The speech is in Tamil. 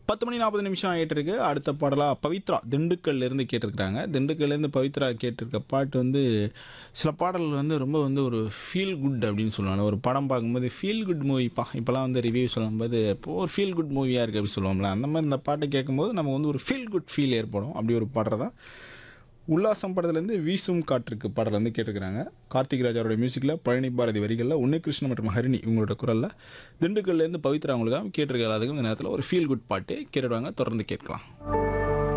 பத்து மணி நாற்பது நிமிஷம் ஆகிட்டு இருக்கு அடுத்த பாடலாக பவித்ரா திண்டுக்கல்ல இருந்து கேட்டிருக்கிறாங்க திண்டுக்கல்லேருந்து பவித்ரா கேட்டிருக்க பாட்டு வந்து சில பாடல்கள் வந்து ரொம்ப வந்து ஒரு ஃபீல் குட் அப்படின்னு சொல்லுவாங்க ஒரு படம் பார்க்கும்போது ஃபீல் குட் மூவிப்பா இப்போலாம் வந்து ரிவ்யூ சொல்லும்போது இப்போ ஒரு ஃபீல் குட் மூவியாக இருக்குது அப்படி சொல்லுவோம்ல அந்த மாதிரி இந்த பாட்டை கேட்கும்போது நமக்கு வந்து ஒரு ஃபீல் குட் ஃபீல் ஏற்படும் அப்படி ஒரு பாடுறது தான் உல்லாசம் படத்துலேருந்து வீசும் காற்றுக்கு பாடல் வந்து கேட்டிருக்கிறாங்க கார்த்திக் ராஜாவோட மியூசிக்கில் பழனி பாரதி வரிகளில் உன்னிகிருஷ்ணன் மற்றும் ஹரிணி உங்களோட குரலில் திண்டுக்கல்லேருந்து பவித்ரா அவங்களுக்காக கேட்டிருக்க எல்லாத்துக்கும் இந்த நேரத்தில் ஒரு ஃபீல் குட் பாட்டு கேட்டுடுவாங்க தொடர்ந்து கேட்கலாம்